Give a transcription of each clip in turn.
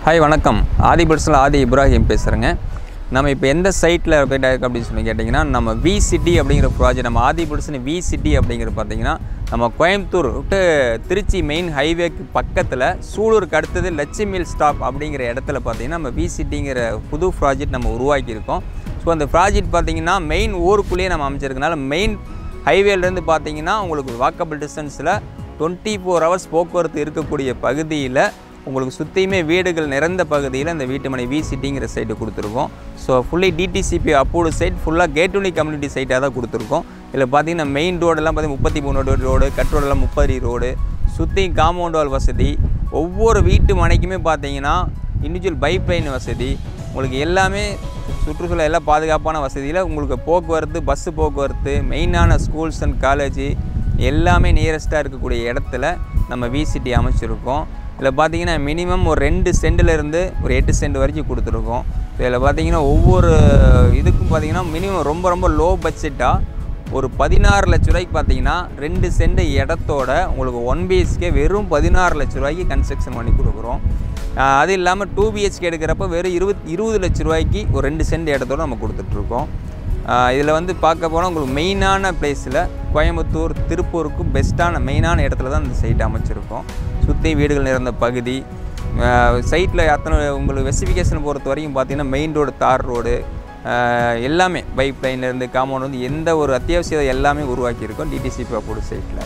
hi வணக்கம் ஆதி பர்சல் ஆதி இப்ராஹிம் பேசுகிறேங்க நம்ம இப்போ எந்த சைட்டில் போய்ட்டு இருக்கு அப்படின்னு சொல்லி கேட்டிங்கன்னா நம்ம வி சிட்டி அப்படிங்கிற ப்ராஜெக்ட் நம்ம ஆதி பர்சன் வி சிட்டி அப்படிங்கிற பார்த்தீங்கன்னா நம்ம கோயம்புத்தூர் விட்டு திருச்சி மெயின் ஹைவேக்கு பக்கத்தில் சூலூருக்கு அடுத்தது லட்சுமில் ஸ்டாப் அப்படிங்கிற இடத்துல பார்த்தீங்கன்னா நம்ம வி சிட்டிங்கிற புது ப்ராஜெக்ட் நம்ம உருவாக்கியிருக்கோம் ஸோ அந்த ப்ராஜெக்ட் பார்த்தீங்கன்னா மெயின் ஊருக்குள்ளேயே நம்ம அமைச்சிருக்கனால மெயின் ஹைவேலேருந்து பார்த்தீங்கன்னா உங்களுக்கு வாக்கபிள் டிஸ்டன்ஸில் டுவெண்ட்டி ஃபோர் ஹவர்ஸ் போக்குவரத்து இருக்கக்கூடிய பகுதியில் உங்களுக்கு சுற்றியுமே வீடுகள் நிறைந்த பகுதியில் இந்த வீட்டுமனை வி சிட்டிங்கிற சைட்டு கொடுத்துருக்கோம் so fully DTCP approved site ஃபுல்லாக கேட்டுனி கம்யூனிட்டி சைட்டாக தான் கொடுத்துருக்கோம் இதில் பார்த்தீங்கன்னா மெயின் ரோடெல்லாம் பார்த்தீங்கன்னா முப்பத்தி மூணு ரோடு கட் ரோடெல்லாம் முப்பது ரோடு சுற்றி காம்பவுண்ட் வால் வசதி ஒவ்வொரு வீட்டு மனைக்குமே பார்த்தீங்கன்னா இண்டிவிஜுவல் பைப் லைன் வசதி உங்களுக்கு எல்லாமே சுற்றுச்சூழல் எல்லாம் பாதுகாப்பான வசதியில் உங்களுக்கு போக்குவரத்து பஸ்ஸு போக்குவரத்து மெயினான ஸ்கூல்ஸ் அண்ட் காலேஜ் எல்லாமே நியரஸ்ட்டாக இருக்கக்கூடிய இடத்துல நம்ம விசிட்டி அமைச்சிருக்கோம் இதில் பார்த்தீங்கன்னா மினிமம் ஒரு ரெண்டு சென்டில் இருந்து ஒரு எட்டு சென்ட் வரைக்கும் கொடுத்துருக்கோம் இதில் பார்த்தீங்கன்னா ஒவ்வொரு இதுக்கும் பார்த்தீங்கன்னா மினிமம் ரொம்ப ரொம்ப லோ பட்ஜெட்டாக ஒரு பதினாறு லட்ச ரூபாய்க்கு பார்த்தீங்கன்னா ரெண்டு சென்ட் இடத்தோட உங்களுக்கு ஒன் பிஹெச்கே வெறும் பதினாறு லட்ச ரூபாய்க்கு கன்ஸ்ட்ரக்ஷன் பண்ணி கொடுக்குறோம் ஆஹ் அது இல்லாமல் டூ பிஹெச்கே எடுக்கிறப்ப வெறும் இருபத் இருபது லட்ச ரூபாய்க்கு ஒரு ரெண்டு சென்ட் இடத்தோட நம்ம கொடுத்துட்ருக்கோம் இதில் வந்து பார்க்க போனால் உங்களுக்கு மெயினான பிளேஸில் கோயம்புத்தூர் திருப்பூருக்கு பெஸ்ட்டான மெயினான இடத்துல தான் இந்த சைட் அமைச்சிருக்கோம் சுற்றி வீடுகள் நிறைந்த பகுதி சைட்டில் அத்தனை உங்களுக்கு வெசிஃபிகேஷன் பொறுத்த வரைக்கும் பார்த்தீங்கன்னா மெயின் ரோடு தார் ரோடு எல்லாமே பைப் லைன்லேருந்து காம்பவுண்ட் வந்து எந்த ஒரு அத்தியாவசியம் எல்லாமே உருவாக்கியிருக்கோம் டிடிசிபி அப்ரூவ்டு சைட்டில்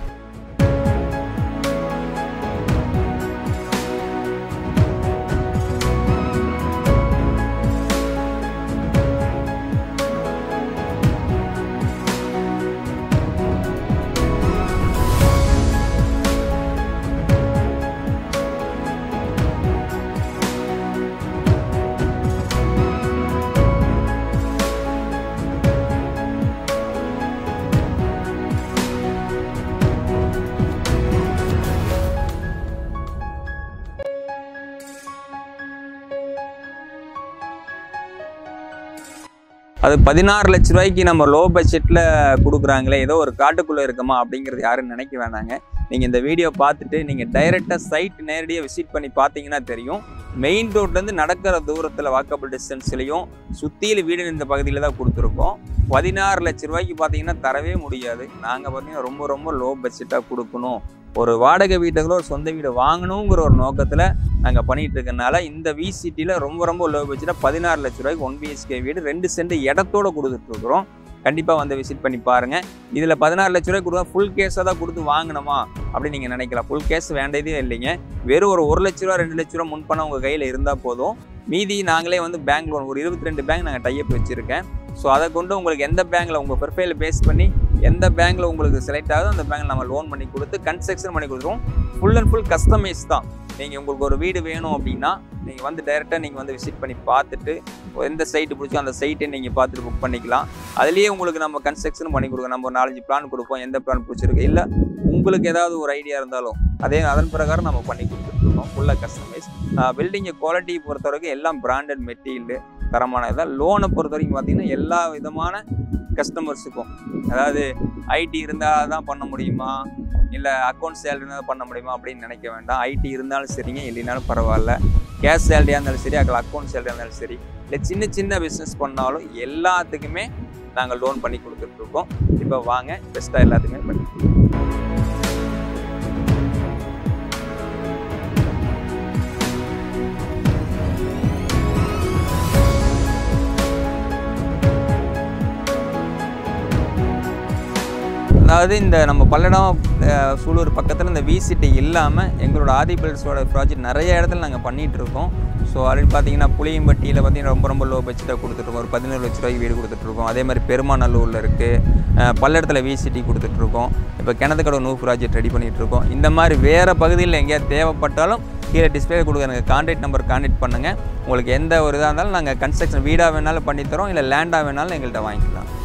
அது பதினாறு லட்ச ரூபாய்க்கு நம்ம லோ பட்ஜெட்டில் கொடுக்குறாங்களே ஏதோ ஒரு காட்டுக்குள்ளே இருக்கமா அப்படிங்கிறது யாரும் நினைக்க வேணாங்க நீங்கள் இந்த வீடியோ பார்த்துட்டு நீங்கள் டைரெக்டாக சைட் நேரடியாக விசிட் பண்ணி பார்த்தீங்கன்னா தெரியும் மெயின் ரோட்லேருந்து நடக்கிற தூரத்தில் வாக்கபிள் டிஸ்டன்ஸ்லையும் சுற்றியில் வீடு இந்த பகுதியில் தான் கொடுத்துருக்கோம் பதினாறு லட்ச ரூபாய்க்கு பார்த்தீங்கன்னா தரவே முடியாது நாங்கள் பார்த்தீங்கன்னா ரொம்ப ரொம்ப லோ பட்ஜெட்டாக கொடுக்கணும் ஒரு வாடகை வீட்டுகளோ ஒரு சொந்த வீடு வாங்கணுங்கிற ஒரு நோக்கத்தில் நாங்கள் பண்ணிகிட்டு இருக்கனால இந்த விசிட்டியில் ரொம்ப ரொம்ப லோ பட்ஜெட்டாக பதினாறு லட்ச ரூபாய்க்கு ஒன் பிஹெச்கே வீடு ரெண்டு சென்ட் இடத்தோட கொடுத்துட்ருக்குறோம் கண்டிப்பாக வந்து விசிட் பண்ணி பாருங்கள் இதில் பதினாறு லட்ச ரூபாய் கொடுத்தா ஃபுல் கேஸாக தான் கொடுத்து வாங்கணுமா அப்படின்னு நீங்கள் நினைக்கலாம் ஃபுல் கேஸ் வேண்டியதே இல்லைங்க வெறும் ஒரு ஒரு லட்ச ரூபா ரெண்டு லட்ச ரூபா முன் பணம் உங்கள் கையில் இருந்தால் போதும் மீதி நாங்களே வந்து பேங்க் லோன் ஒரு இருபத்தி ரெண்டு பேங்க் நாங்கள் டைப் வச்சுருக்கேன் ஸோ அதை கொண்டு உங்களுக்கு எந்த பேங்க்கில் உங்கள் ப்ரொஃபைலை பேஸ் பண்ணி எந்த பேங்க்கில் உங்களுக்கு செலக்ட் ஆகுதோ அந்த பேங்க்கில் நம்ம லோன் பண்ணி கொடுத்து கன்ஸ்ட்ரக்ஷன் பண்ணி கொடுத்துருவோம் ஃபுல் அண்ட் ஃபுல் கஸ்டமைஸ் தான் நீங்கள் உங்களுக்கு ஒரு வீடு வேணும் அப்படின்னா நீங்கள் வந்து டைரெக்டாக நீங்கள் வந்து விசிட் பண்ணி பார்த்துட்டு எந்த சைட்டு பிடிச்சோ அந்த சைட்டை நீங்கள் பார்த்துட்டு புக் பண்ணிக்கலாம் அதுலேயே உங்களுக்கு நம்ம கன்ஸ்ட்ரக்ஷன் பண்ணி கொடுக்கணும் நம்ம ஒரு நாலஞ்சு பிளான் கொடுப்போம் எந்த பிளான் பிடிச்சிருக்கு இல்லை உங்களுக்கு ஏதாவது ஒரு ஐடியா இருந்தாலும் அதே அதன் பிரகாரம் நம்ம பண்ணி கொடுத்துட்ருக்கோம் ஃபுல்லாக கஸ்டமைஸ் பில்டிங்கை குவாலிட்டி பொறுத்த வரைக்கும் எல்லாம் பிராண்டட் மெட்டீரியல் தரமான இதான் லோனை பொறுத்த வரைக்கும் பார்த்தீங்கன்னா எல்லா விதமான கஸ்டமர்ஸுக்கும் அதாவது ஐடி இருந்தால் தான் பண்ண முடியுமா இல்லை அக்கௌண்ட் சேலரி இருந்தால் பண்ண முடியுமா அப்படின்னு நினைக்க வேண்டாம் ஐடி இருந்தாலும் சரிங்க இல்லைனாலும் பரவாயில்ல கேஷ் சேலரியாக இருந்தாலும் சரி அதில் அக்கௌண்ட் சேலரியாக இருந்தாலும் சரி இல்லை சின்ன சின்ன பிஸ்னஸ் பண்ணாலும் எல்லாத்துக்குமே நாங்கள் லோன் பண்ணி கொடுத்துட்ருக்கோம் இப்போ வாங்க பெஸ்ட்டாக எல்லாத்துக்குமே பண்ணி அதாவது இந்த நம்ம பல்லடம் அஹ், சூலூர் பக்கத்தில் இந்த விசிட்டி இல்லாமல் எங்களோட ஆதி பில்ஸோட ப்ராஜெக்ட் நிறைய இடத்துல நாங்கள் பண்ணிகிட்டு இருக்கோம் ஸோ அப்படின்னு பார்த்தீங்கன்னா புளியம்பட்டியில் பார்த்தீங்கன்னா ரொம்ப ரொம்ப லோ பட்ஜெட்டாக கொடுத்துட்ருக்கோம் ஒரு பதினேழு லட்ச ரூபாய்க்கு வீடு கொடுத்துட்ருக்கோம் அதே மாதிரி பெருமாநல்லூரில் இருக்குது பல்லடத்தில் விசிட்டி கொடுத்துட்ருக்கோம் இப்போ கிணத்துக்கடை நூ ப்ராஜெக்ட் ரெடி பண்ணிகிட்டு இருக்கோம் இந்த மாதிரி வேறு பகுதியில் எங்கேயாவது தேவைப்பட்டாலும் கீழே டிஸ்பிளே கொடுக்க எனக்கு கான்டாக்ட் நம்பர் கான்டாக்ட் பண்ணுங்கள் உங்களுக்கு எந்த ஒரு இதாக இருந்தாலும் நாங்கள் கன்ஸ்ட்ரக்ஷன் வீடாக வேணாலும் பண்ணித்தரோம் இல்லை லேண்டாக வேணாலும் எங்கள்கிட்ட வாங்கிக்கலாம்